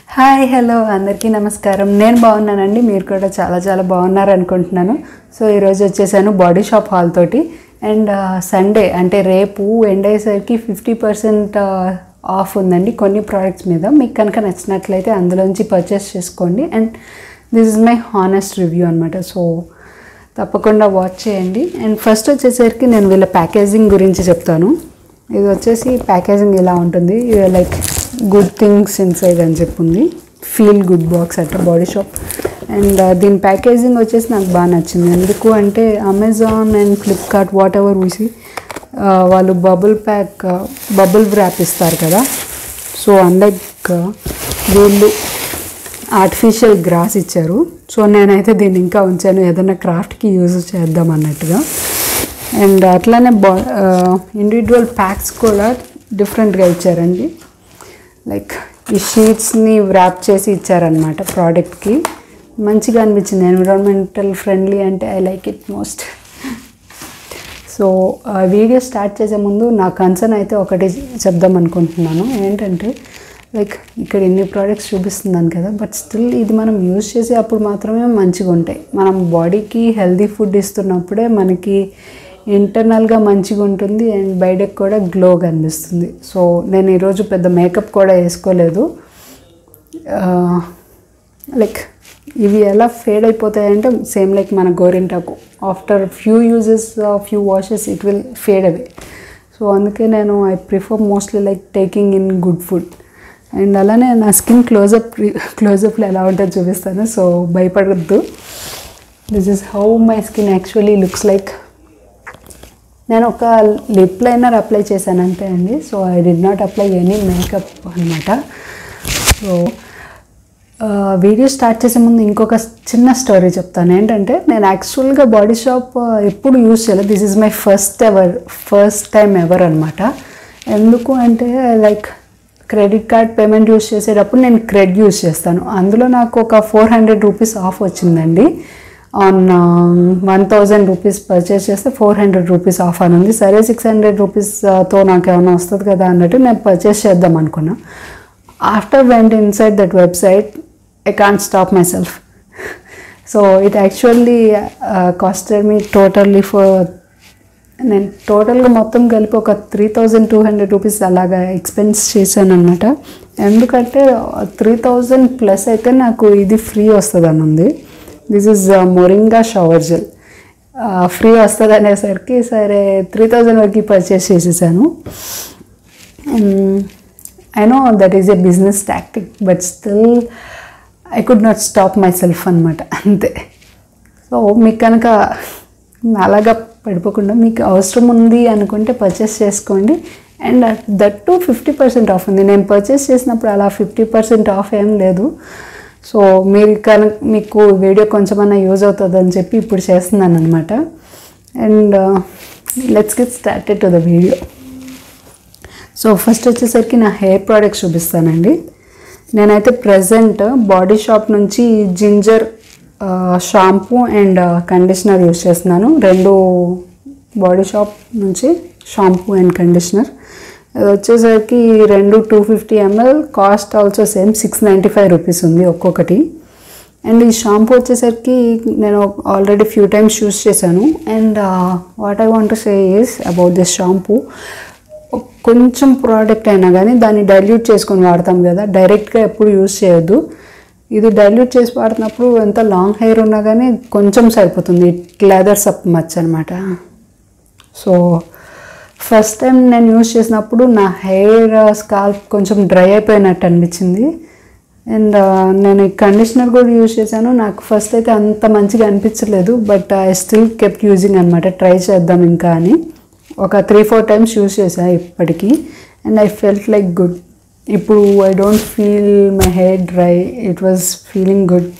hi hello అందరికీ నమస్కారం నేను బాగున్నానండి మీరు కూడా చాలా చాలా బాగున్నారు అనుకుంటున్నాను సో ఈరోజు వచ్చేసాను బాడీ షాప్ హాల్ తోటి అండ్ సండే అంటే రేపు ఎండ్ అయ్యేసరికి ఫిఫ్టీ పర్సెంట్ ఆఫ్ ఉందండి కొన్ని ప్రోడక్ట్స్ మీద మీకు కనుక నచ్చినట్లయితే అందులోంచి పర్చేస్ చేసుకోండి and this is my honest review అనమాట సో తప్పకుండా వాచ్ చేయండి అండ్ ఫస్ట్ వచ్చేసరికి నేను వీళ్ళ ప్యాకేజింగ్ గురించి చెప్తాను ఇది వచ్చేసి ప్యాకేజింగ్ ఇలా ఉంటుంది లైక్ గుడ్ థింగ్స్ ఇన్సైడ్ అని చెప్పింది ఫీల్ గుడ్ బాక్స్ అట్ట బాడీ షాప్ అండ్ దీని ప్యాకేజింగ్ వచ్చేసి నాకు బాగా నచ్చింది ఎందుకు అంటే Amazon and Flipkart whatever చూసి వాళ్ళు బబుల్ ప్యాక్ బబుల్ వ్రాప్ ఇస్తారు కదా సో అన్లైక్ వీళ్ళు ఆర్టిఫిషియల్ గ్రాస్ ఇచ్చారు సో నేనైతే దీన్ని ఇంకా ఉంచాను ఏదైనా క్రాఫ్ట్కి యూజ్ చేద్దాం అన్నట్టుగా అండ్ అట్లానే బా ఇండివిజువల్ ప్యాక్స్ కూడా డిఫరెంట్గా ఇచ్చారండి లైక్ ఈ షీట్స్ని వ్రాప్ చేసి ఇచ్చారనమాట ప్రోడక్ట్కి మంచిగా అనిపించింది ఎన్విరాన్మెంటల్ ఫ్రెండ్లీ అంటే I like it most so video start చేసే ముందు నా కన్సర్న్ అయితే ఒకటి చెప్దాం అనుకుంటున్నాను ఏంటంటే లైక్ ఇక్కడ ఇన్ని ప్రోడక్ట్స్ చూపిస్తున్నాను కదా బట్ స్టిల్ ఇది మనం యూజ్ చేసే అప్పుడు మాత్రమే మంచిగా ఉంటాయి మనం బాడీకి హెల్దీ ఫుడ్ ఇస్తున్నప్పుడే మనకి ఇంటర్నల్గా మంచిగా ఉంటుంది అండ్ బయటకు కూడా గ్లో కనిపిస్తుంది సో నేను ఈరోజు పెద్ద మేకప్ కూడా వేసుకోలేదు లైక్ ఇవి ఎలా ఫేడ్ అయిపోతాయంటే సేమ్ లైక్ మన గోరింటాకు after few uses few washes it will fade away so అందుకే నేను I prefer mostly like taking in good food and అలానే నా స్కిన్ క్లోజప్ క్లోజప్లో ఎలా ఉంటుందో చూపిస్తాను సో భయపడద్దు this is how my skin actually looks like నేను ఒక లిప్ లైనర్ అప్లై చేశాను అంతే అండి so I did not apply any makeup అనమాట సో వీడియో స్టార్ట్ చేసే ముందు ఇంకొక చిన్న స్టోరీ చెప్తాను ఏంటంటే నేను యాక్చువల్గా బాడీ షాప్ ఎప్పుడు యూజ్ చేయలేదు this is my first ever first time ever అనమాట ఎందుకు అంటే like credit card payment use చేసేటప్పుడు నేను క్రెడ్ యూస్ చేస్తాను అందులో నాకు ఒక ఫోర్ హండ్రెడ్ రూపీస్ ఆఫ్ వచ్చిందండి on one thousand rupees purchase చేస్తే ఫోర్ హండ్రెడ్ రూపీస్ ఆఫ్ అని ఉంది సరే సిక్స్ హండ్రెడ్ రూపీస్తో నాకు ఏమైనా వస్తుంది కదా అన్నట్టు నేను పర్చేస్ చేద్దాం అనుకున్నా after went inside that website I can't stop myself so it actually costed me totally for నేను టోటల్గా మొత్తం కలిపి ఒక three thousand two hundred rupees అలాగా ఎక్స్పెన్స్ చేశాను అనమాట ఎందుకంటే త్రీ థౌజండ్ ప్లస్ అయితే నాకు ఇది ఫ్రీ వస్తుంది అని ఉంది this is moringa shower gel free వస్తుంది అనేసరికి సరే త్రీ థౌజండ్ వరకు పర్చేస్ చేసేసాను I know that is a business tactic but still I could not stop myself అనమాట అంతే సో మీకు కనుక అలాగా పడిపోకుండా మీకు అవసరం ఉంది అనుకుంటే పర్చేస్ చేసుకోండి and that two fifty percent off ఉంది నేను పర్చేస్ చేసినప్పుడు అలా ఫిఫ్టీ పర్సెంట్ ఆఫ్ ఏం లేదు సో మీరు కనుక మీకు వీడియో కొంచెమన్నా యూజ్ అవుతుందని చెప్పి ఇప్పుడు చేస్తున్నాను అనమాట and let's get started to the video so first వచ్చేసరికి నా హెయిర్ ప్రోడక్ట్స్ చూపిస్తానండి నేనైతే ప్రజెంట్ బాడీ షాప్ నుంచి ginger shampoo and conditioner use చేస్తున్నాను రెండు బాడీ షాప్ నుంచి షాంపూ అండ్ కండిషనర్ అది వచ్చేసరికి రెండు two fifty ML cost also same six ninety five rupees ఉంది ఒక్కొక్కటి అండ్ ఈ షాంపూ వచ్చేసరికి నేను ఆల్రెడీ ఫ్యూ టైమ్స్ యూస్ చేశాను and what I want say is about this shampoo కొంచెం ప్రోడక్ట్ అయినా కానీ దాన్ని డైల్యూట్ చేసుకొని వాడతాం కదా డైరెక్ట్గా ఎప్పుడు యూస్ చేయొద్దు ఇది డైల్యూట్ చేసి వాడుతున్నప్పుడు ఎంత లాంగ్ హెయిర్ ఉన్నా కానీ కొంచెం సరిపోతుంది లెదర్స్ అప్ మచ్ అనమాట సో ఫస్ట్ టైం నేను యూస్ చేసినప్పుడు నా హెయిర్ స్కాల్ప్ కొంచెం డ్రై అయిపోయినట్టు అనిపించింది అండ్ నేను ఈ కండిషనర్ కూడా యూజ్ చేశాను నాకు ఫస్ట్ అయితే అంత మంచిగా అనిపించలేదు but I still kept using అనమాట ట్రై చేద్దాం ఇంకా అని ఒక త్రీ ఫోర్ టైమ్స్ యూస్ చేశాను ఇప్పటికీ and I felt like good ఇప్పుడు I don't feel my hair dry it was feeling good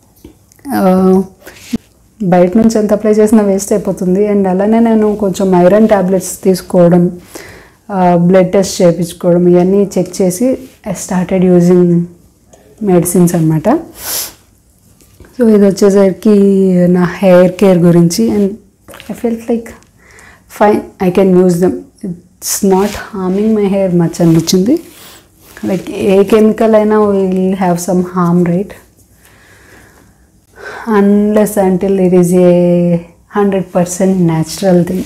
బయట నుంచి ఎంత అప్లై చేసినా వేస్ట్ అయిపోతుంది అండ్ అలానే నేను కొంచెం ఐరన్ ట్యాబ్లెట్స్ తీసుకోవడం బ్లడ్ టెస్ట్ చేయించుకోవడం ఇవన్నీ చెక్ చేసి ఐ స్టార్టెడ్ యూజింగ్ మెడిసిన్స్ అనమాట సో ఇది వచ్చేసరికి నా హెయిర్ కేర్ గురించి and I felt like fine I can use them it's not harming my hair much అనిపించింది లైక్ ఏ కెమికల్ అయినా will have some harm right unless until it is a hundred percent natural thing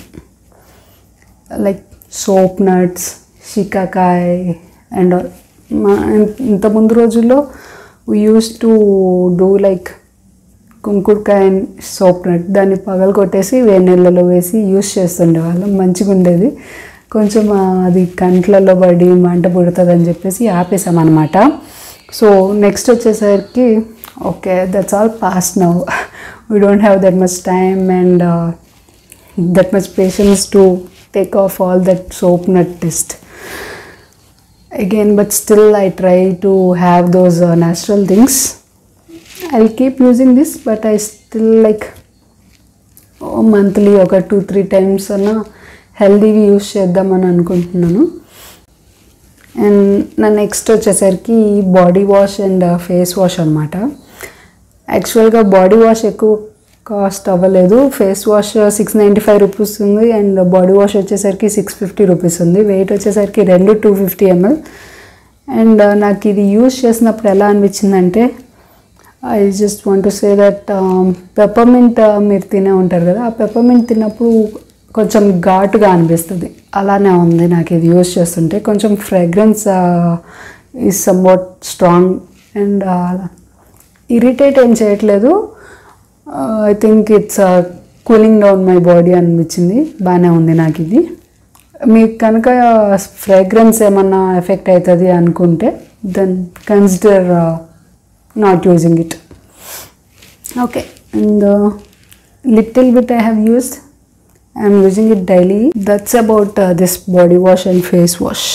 like soap nuts shikakai and ఇంత ముందు రోజుల్లో we use to do like కుంకుడుకాయ soap nut దాన్ని పగలు కొట్టేసి వేడి నీళ్ళలో వేసి యూస్ చేస్తుండేవాళ్ళం మంచిగా ఉండేది కొంచెం ఆ, అది కంట్లలో పడి మంట పుడుతుందని చెప్పేసి ఆపేసామన్నమాట సో నెక్స్ట్ వచ్చేసరికి okay that's all past now we don't have that much time and that much patience to take off all that soap nut test again but still i try to have those uh, natural things i'll keep using this but i still like monthly ఒక two three times అన్న హెల్దీవి use చేద్దామని అనుకుంటున్నాను and నా next వచ్చేసరికి body wash and face wash అనమాట యాక్చువల్గా body wash ఎక్కువ కాస్ట్ అవ్వలేదు face wash six ninety five rupees ఉంది అండ్ బాడీ వాష్ వచ్చేసరికి సిక్స్ ఫిఫ్టీ రూపీస్ ఉంది వెయిట్ వచ్చేసరికి రెండు టూ ఫిఫ్టీ ఎంఎల్ అండ్ నాకు ఇది యూస్ చేసినప్పుడు ఎలా అనిపించిందంటే I just want to say that peppermint మీరు తినే ఉంటారు కదా ఆ పెప్పర్మెంట్ తిన్నప్పుడు కొంచెం ఘాటుగా అనిపిస్తుంది అలానే ఉంది నాకు ఇది యూస్ చేస్తుంటే కొంచెం fragrance is somewhat strong and irritate ఏం చేయట్లేదు I think it's cooling down my body అనిపించింది బాగానే ఉంది నాకు ఇది మీకు కనుక ఫ్రేగ్రెన్స్ ఏమన్నా ఎఫెక్ట్ అవుతుంది అనుకుంటే then consider not using it okay and little bit I have used I'm using it daily that's about this body wash and face wash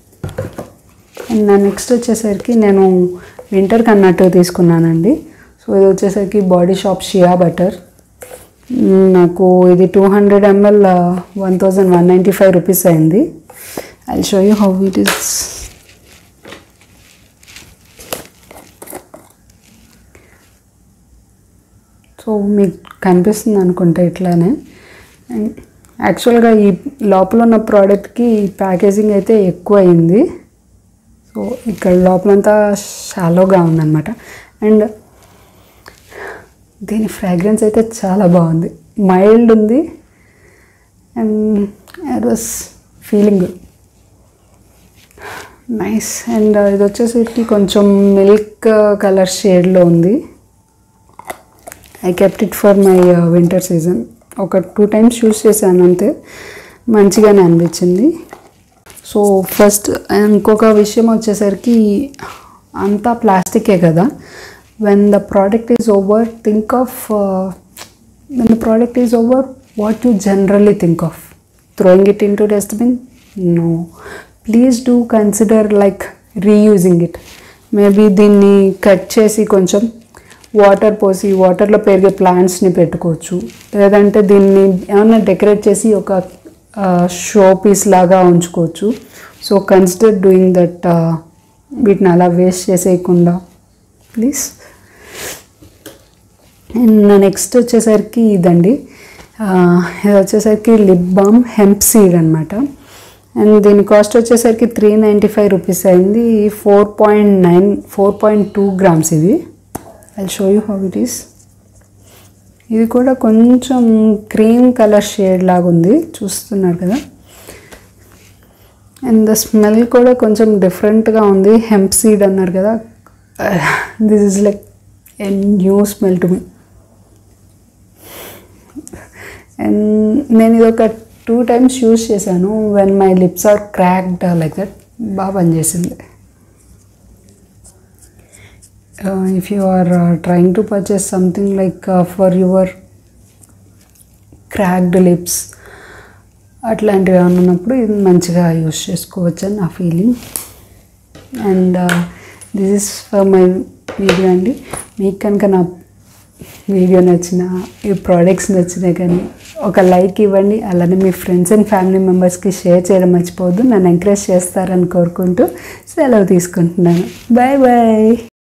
and నా నెక్స్ట్ వచ్చేసరికి నేను వింటర్కి అన్నట్టు తీసుకున్నానండి సో ఇది వచ్చేసరికి బాడీ షాప్ షియా బటర్ నాకు ఇది two hundred ML one thousand one ninety five rupees అయింది I show you how it is so మీకు కనిపిస్తుంది అనుకుంటా ఇట్లానే అండ్ యాక్చువల్గా ఈ లోపల ఉన్న ప్రోడక్ట్కి ప్యాకేజింగ్ అయితే ఎక్కువ అయింది సో ఇక్కడ లోపలంతా షాలోగా ఉందన్నమాట అండ్ దీని ఫ్రాగ్రెన్స్ అయితే చాలా బాగుంది మైల్డ్ ఉంది and it was feeling good nice and ఇది వచ్చేసరికి కొంచెం మిల్క్ కలర్ షేడ్లో ఉంది I kept it for my winter season ఒక టూ టైమ్స్ యూస్ చేశాను అంతే మంచిగానే అనిపించింది సో ఫస్ట్ ఇంకొక విషయం వచ్చేసరికి అంతా ప్లాస్టికే కదా when the product is over think of when the product is over what you generally think of throwing it into dustbin no please do consider like reusing it maybe దీన్ని cut చేసి కొంచెం water పోసి వాటర్లో పెరిగే ప్లాంట్స్ని పెట్టుకోవచ్చు లేదంటే దీన్ని ఏమన్నా డెకరేట్ చేసి ఒక షో పీస్ లాగా ఉంచుకోవచ్చు సో కన్సిడర్ డూయింగ్ దట్ వీటిని అలా వేస్ట్ చేసేయకుండా ప్లీజ్ అండ్ నా నెక్స్ట్ వచ్చేసరికి ఇదండి ఆ, ఇది వచ్చేసరికి లిప్ బామ్ హెంప్ సీడ్ అనమాట అండ్ దీని కాస్ట్ వచ్చేసరికి త్రీ నైంటీ ఫైవ్ రూపీస్ అయింది four point nine four point two grams ఇది I show you how it is ఇది కూడా కొంచెం క్రీమ్ కలర్ షేడ్ లాగా ఉంది చూస్తున్నారు కదా అండ్ ద స్మెల్ కూడా కొంచెం డిఫరెంట్గా ఉంది హెంప్ సీడ్ అన్నారు కదా this is like a new smell to me and నేను ఇది ఒక టూ టైమ్స్ యూస్ చేశాను when my lips are cracked like that బాగా పనిచేసింది if you are trying to purchase something like for your cracked lips అట్లాంటివి ఏమైనా ఉన్నప్పుడు ఇది మంచిగా యూస్ చేసుకోవచ్చు అని నా feeling and this is for my video అండి మీకు కనుక నా వీడియో నచ్చిన ఈ ప్రోడక్ట్స్ నచ్చినాయి కానీ ఒక లైక్ ఇవ్వండి అలానే మీ ఫ్రెండ్స్ అండ్ ఫ్యామిలీ మెంబర్స్కి షేర్ చేయడం మర్చిపోవద్దు నన్ను ఎంకరేజ్ చేస్తారని కోరుకుంటూ సెలవు తీసుకుంటున్నాను బాయ్ బాయ్